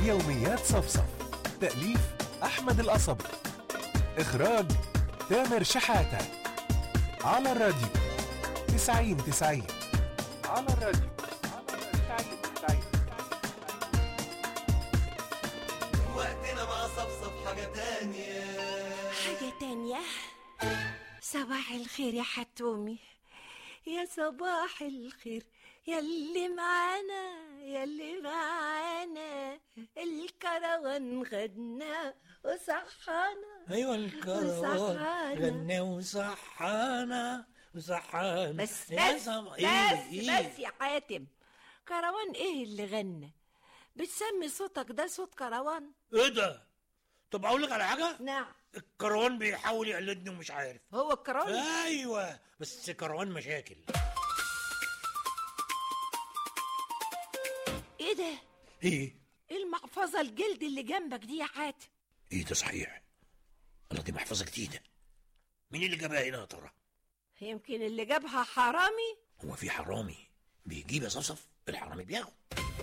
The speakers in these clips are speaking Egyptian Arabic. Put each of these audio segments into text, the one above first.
يوميات صفصف تأليف أحمد القصبي إخراج تامر شحاتة على الراديو تسعين تسعين على الراديو تسعين تسعين وقتنا مع صفصف حاجة تانية حاجة تانية صباح الخير يا حتومي يا صباح الخير يلي معانا يلي معانا الكروان غدنا وصحانا ايوه الكروان وصحانا. غنى وصحانا وصحانا بس يا بس صب- بس, إيه إيه؟ بس يا حاتم كروان ايه اللي غنى بتسمي صوتك ده صوت كروان ايه ده طب اقول لك على حاجه نعم الكروان بيحاول يقلدني ومش عارف هو الكروان ايوه بس كروان مشاكل ايه ده ايه ايه المحفظة الجلد اللي جنبك دي يا حاتم ايه ده صحيح الله دي محفظه جديده مين اللي جابها هنا يا ترى يمكن اللي جابها حرامي هو في حرامي بيجيب يا صفصف الحرامي بياخد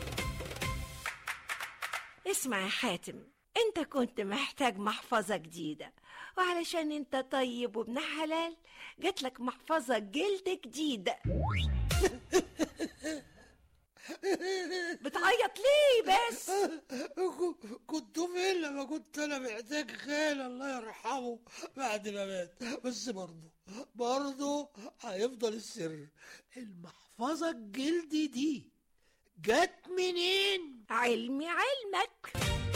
اسمع يا حاتم انت كنت محتاج محفظة جديدة وعلشان انت طيب وابن حلال جاتلك محفظة جلد جديدة بتعيط ليه بس كنت فين لما كنت انا محتاج خال الله يرحمه بعد ما مات بس برضه برضه هيفضل السر المحفظة الجلد دي جت منين؟ علمي علمك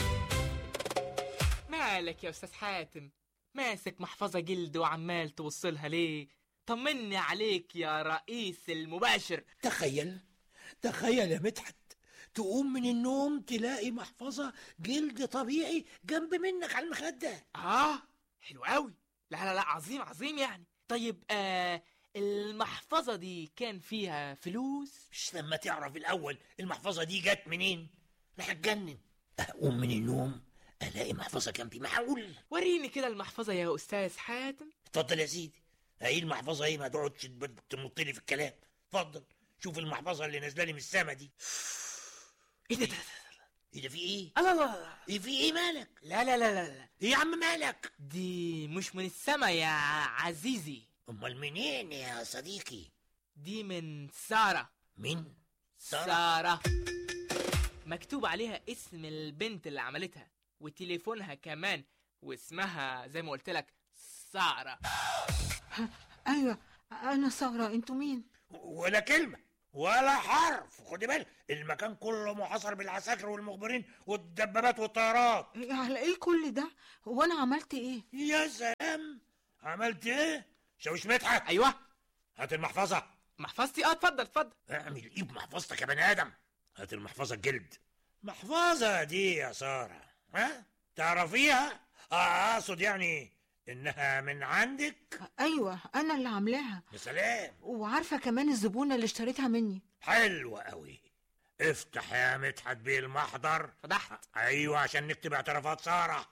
مالك يا استاذ حاتم ماسك محفظة جلد وعمال توصلها ليه طمني عليك يا رئيس المباشر تخيل تخيل يا مدحت تقوم من النوم تلاقي محفظة جلد طبيعي جنب منك على المخدة اه حلو قوي لا لا لا عظيم عظيم يعني طيب آه المحفظة دي كان فيها فلوس مش لما تعرف الأول المحفظة دي جت منين لا هتجنن أقوم من النوم ألاقي محفظة جنبي معقول وريني كده المحفظة يا استاذ حاتم اتفضل يا سيدي اهي المحفظة اهي ما تقعدش تمط لي في الكلام اتفضل شوف المحفظة اللي نازلة لي من السما دي ايه ده, ده, ده, ايه ده في ايه؟ ده. لا لا لا ايه في ايه مالك؟ لا لا لا لا لا ايه يا عم مالك؟ دي مش من السما يا عزيزي امال منين يا صديقي؟ دي من سارة مين؟ سارة سارة مكتوب عليها اسم البنت اللي عملتها وتليفونها كمان واسمها زي ما قلت لك سارة ايوه انا ساره انتوا مين ولا كلمة ولا حرف خدي بالك المكان كله محاصر بالعساكر والمخبرين والدبابات والطيارات على ايه كل ده هو انا عملت ايه يا سلام عملت ايه؟ شوش مدحت ايوه هات المحفظة محفظتي اه اتفضل اتفضل اعمل ايه بمحفظتك يا بني ادم هات المحفظه الجلد محفظه دي يا ساره ها تعرفيها اه اقصد يعني انها من عندك ايوه انا اللي عاملاها يا سلام وعارفه كمان الزبونه اللي اشتريتها مني حلوه قوي افتح يا مدحت بيه المحضر فتحت ايوه عشان نكتب اعترافات ساره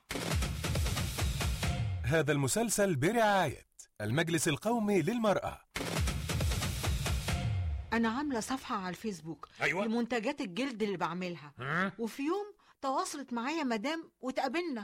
هذا المسلسل برعاية المجلس القومي للمرأة انا عامله صفحه على الفيسبوك أيوة. لمنتجات الجلد اللي بعملها ها؟ وفي يوم تواصلت معايا مدام وتقابلنا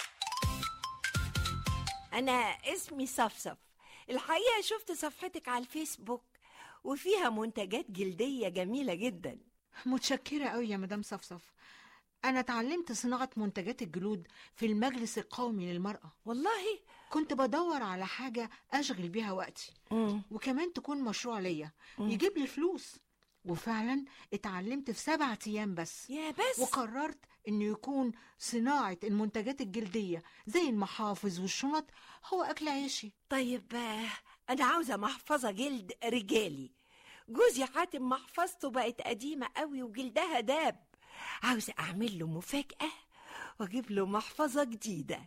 انا اسمي صفصف الحقيقة شفت صفحتك على الفيسبوك وفيها منتجات جلدية جميلة جدا متشكره قوي يا مدام صفصف انا اتعلمت صناعه منتجات الجلود في المجلس القومي للمراه والله كنت بدور على حاجه اشغل بيها وقتي مم. وكمان تكون مشروع ليا يجيب لي فلوس وفعلا اتعلمت في سبعة ايام بس يا بس وقررت انه يكون صناعة المنتجات الجلدية زي المحافظ والشنط هو اكل عيشي طيب آه، انا عاوزة محفظة جلد رجالي جوزي حاتم محفظته بقت قديمة قوي وجلدها داب عاوزة اعمل له مفاجأة واجيب له محفظة جديدة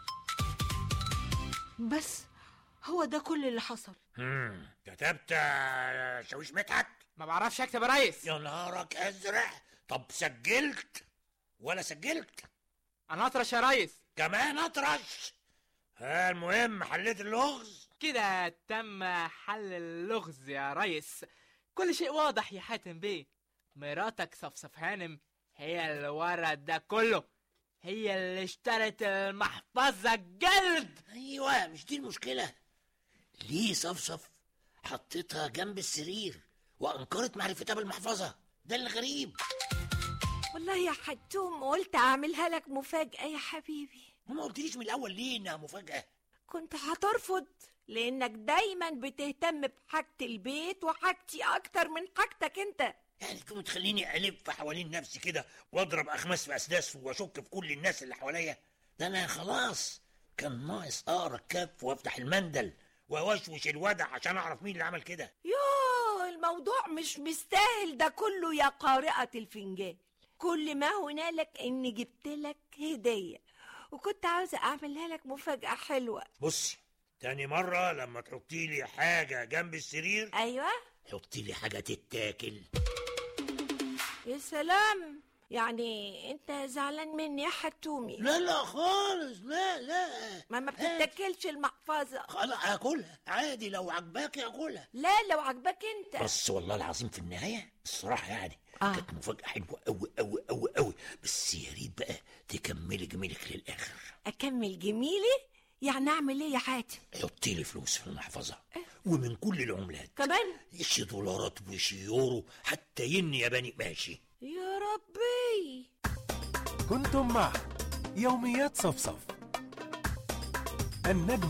بس هو ده كل اللي حصل مم. كتبت يا شويش مدحت ما بعرفش اكتب يا ريس يا نهارك ازرق طب سجلت ولا سجلت انا اطرش يا ريس كمان اطرش ها المهم حليت اللغز كده تم حل اللغز يا ريس كل شيء واضح يا حاتم بيه مراتك صفصف هانم هي اللي ورا ده كله هي اللي اشترت المحفظة جلد ايوه مش دي المشكله ليه صفصف حطيتها جنب السرير وانكرت معرفتها بالمحفظه ده اللي غريب والله يا حتوم قلت اعملها لك مفاجأة يا حبيبي وما قلتليش من الاول ليه انها مفاجاه كنت هترفض لانك دايما بتهتم بحاجة البيت وحاجتي اكتر من حاجتك انت يعني تكون تخليني الف حوالين نفسي كده واضرب اخماس في اسداس واشك في كل الناس اللي حواليا ده انا خلاص كان ناقص اقرا الكف وافتح المندل واوشوش الودع عشان اعرف مين اللي عمل كده يوه الموضوع مش مستاهل ده كله يا قارئة الفنجان كل ما هنالك اني جبت لك هدية وكنت عاوزة اعملها لك مفاجأة حلوة بصي تاني مرة لما تحطي لي حاجة جنب السرير ايوه حطي لي حاجة تتاكل يا سلام يعني انت زعلان مني يا حتومي لا لا خالص لا لا ما ما بتتاكلش المحفظة خلاص اكلها عادي لو عجباكي اكلها لا لو عجبك انت بس والله العظيم في النهاية الصراحة يعني آه. كانت مفاجأة حلوة أوي أوي أوي أوي بس يا ريت بقى تكملي جميلك للآخر اكمل جميلي يعني اعمل ايه يا حاتم حطي لي فلوس في المحفظة ومن كل العملات كمان شي دولارات وشي يورو حتى ين ياباني ماشي يا ربي كنتم مع يوميات صفصف النجم